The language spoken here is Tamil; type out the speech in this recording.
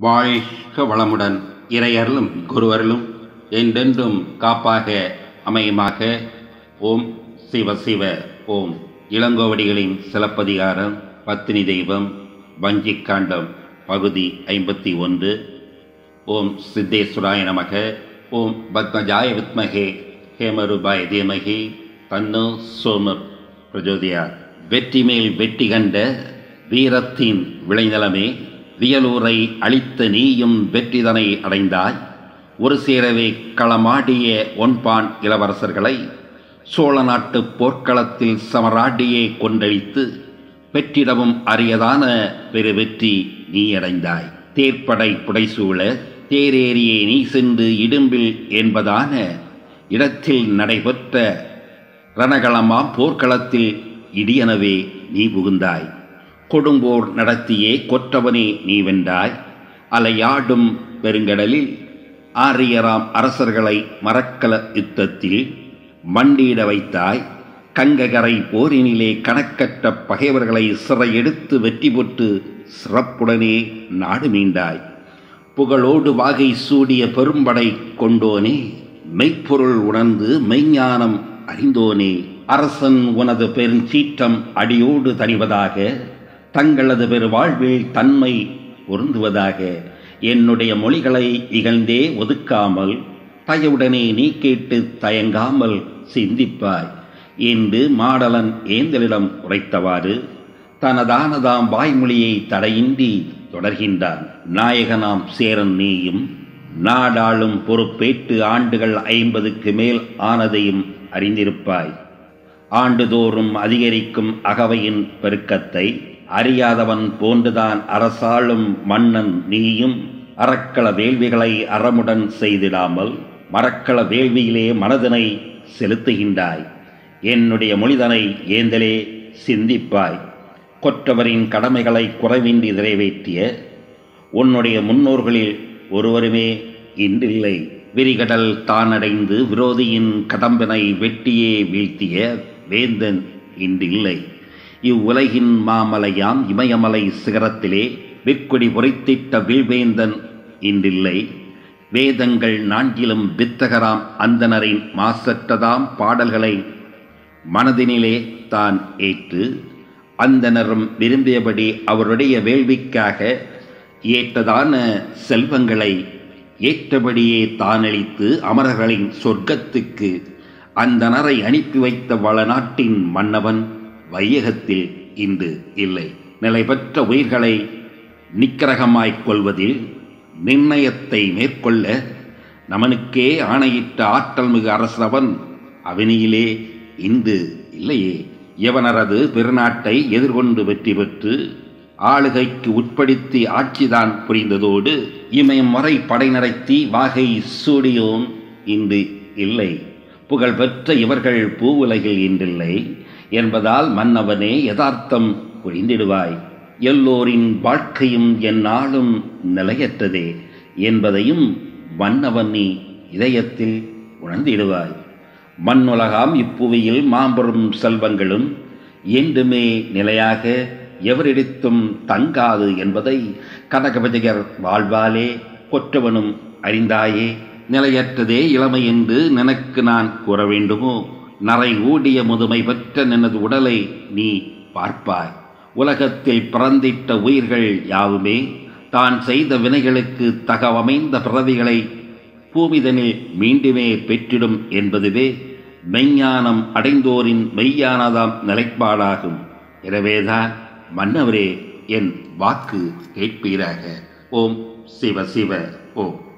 வாழ்க வளமுடன் இறையருளும் குருவருளும் என்றென்றும் காப்பாக அமையுமாக ஓம் சிவ சிவ ஓம் இளங்கோவடிகளின் சிலப்பதிகாரம் பத்தினி தெய்வம் வஞ்சிக்காண்டம் பகுதி ஐம்பத்தி ஒன்று ஓம் சித்தேஸ்வராய நமக ஓம் பத்மஜாய வித்மகே ஹேமரூபாய் தீமகி தன்னு சோம பிரஜோதியா வெற்றி மேல் வெற்றி கண்ட வீரத்தின் விளைநிலமே வியலூரை அழித்த நீயும் வெற்றிதனை அடைந்தாய் ஒரு சேரவே களமாடிய ஒன்பான் இளவரசர்களை சோழ நாட்டு போர்க்களத்தில் சமராட்டியே கொண்டழித்து வெற்றிடமும் அரியதான பெரு வெற்றி நீ அடைந்தாய் தேர்ப்படை புடைசூழ தேரேறியே நீ சென்று இடும்பில் என்பதான இடத்தில் நடைபெற்ற ரணகளமாம் போர்க்களத்தில் இடியனவே நீ புகுந்தாய் கொடும்போர் நடத்தியே கொற்றவனே நீ வென்றாய் அலையாடும் பெருங்கடலில் ஆரியராம் அரசர்களை மரக்கல யுத்தத்தில் மண்டியிட வைத்தாய் கங்ககரை போரினிலே கணக்கற்ற பகைவர்களை சிறையெடுத்து வெற்றி பெற்று சிறப்புடனே நாடு மீண்டாய் புகழோடு வாகை சூடிய பெரும்படை கொண்டோனே மெய்ப்பொருள் உணர்ந்து மெய்ஞானம் அறிந்தோனே அரசன் உனது பெருஞ்சீற்றம் அடியோடு தணிவதாக தங்களது பெரு வாழ்வில் தன்மை பொருந்துவதாக என்னுடைய மொழிகளை இகழ்ந்தே ஒதுக்காமல் தயவுடனே நீ கேட்டு தயங்காமல் சிந்திப்பாய் என்று மாடலன் ஏந்தலிடம் உரைத்தவாறு தனதானதாம் வாய்மொழியை தடையின்றி தொடர்கின்றான் நாயகனாம் சேரன் நீயும் நாடாளும் பொறுப்பேற்று ஆண்டுகள் ஐம்பதுக்கு மேல் ஆனதையும் அறிந்திருப்பாய் ஆண்டுதோறும் அதிகரிக்கும் அகவையின் பெருக்கத்தை அறியாதவன் போன்றுதான் அரசாளும் மன்னன் நீயும் அறக்கள வேள்விகளை அறமுடன் செய்திடாமல் மரக்கள வேள்வியிலே மனதினை செலுத்துகின்றாய் என்னுடைய மொழிதனை ஏந்தலே சிந்திப்பாய் கொற்றவரின் கடமைகளை குறைவின்றி நிறைவேற்றிய உன்னுடைய முன்னோர்களில் ஒருவருமே இன்றில்லை விரிகடல் தானடைந்து விரோதியின் கடம்பினை வெட்டியே வீழ்த்திய வேந்தன் இன்றில்லை இவ்வுலகின் மாமலையாம் இமயமலை சிகரத்திலே விற்கொடி பொறைத்திட்ட வில்வேந்தன் இன்றில்லை வேதங்கள் நான்கிலும் வித்தகராம் அந்தனரின் மாசற்றதாம் பாடல்களை மனதினிலே தான் ஏற்று அந்தனரும் விரும்பியபடி அவருடைய வேள்விக்காக ஏற்றதான செல்வங்களை ஏற்றபடியே தானளித்து அமரர்களின் சொர்க்கத்துக்கு அந்தனரை அனுப்பி வைத்த வளநாட்டின் மன்னவன் வையகத்தில் இன்று இல்லை நிலை பெற்ற உயிர்களை நிக்கரகமாய்க் கொள்வதில் நிர்ணயத்தை மேற்கொள்ள நமனுக்கே ஆணையிட்ட ஆற்றல் மிகு அரசவன் அவனியிலே இன்று இல்லையே எவனரது பெருநாட்டை எதிர்கொண்டு வெற்றி பெற்று ஆளுகைக்கு உட்படுத்தி ஆட்சிதான் புரிந்ததோடு இமயம் வரை படை நடத்தி வாகை சூடியோன் இன்று இல்லை புகழ்பெற்ற இவர்கள் பூவுலகில் இன்றில்லை என்பதால் மன்னவனே யதார்த்தம் புரிந்திடுவாய் எல்லோரின் வாழ்க்கையும் எந்நாளும் நிலையற்றதே என்பதையும் மன்னவன் நீ இதயத்தில் உணர்ந்திடுவாய் மண்ணுலகாம் இப்புவியில் மாபெரும் செல்வங்களும் என்றுமே நிலையாக எவரிடத்தும் தங்காது என்பதை கனகபதிகர் வாழ்வாலே கொற்றவனும் அறிந்தாயே நிலையற்றதே இளமை என்று நினக்கு நான் கூற வேண்டுமோ நரை ஊடிய முதுமை பெற்ற நினது உடலை நீ பார்ப்பாய் உலகத்தில் பிறந்திட்ட உயிர்கள் யாவுமே தான் செய்த வினைகளுக்கு தகவமைந்த பிறவிகளை பூமிதனில் மீண்டுமே பெற்றிடும் என்பதுவே மெய்ஞானம் அடைந்தோரின் மெய்யானதாம் நிலைப்பாடாகும் எனவேதான் மன்னவரே என் வாக்கு கேட்பீராக ஓம் சிவ சிவ ஓம்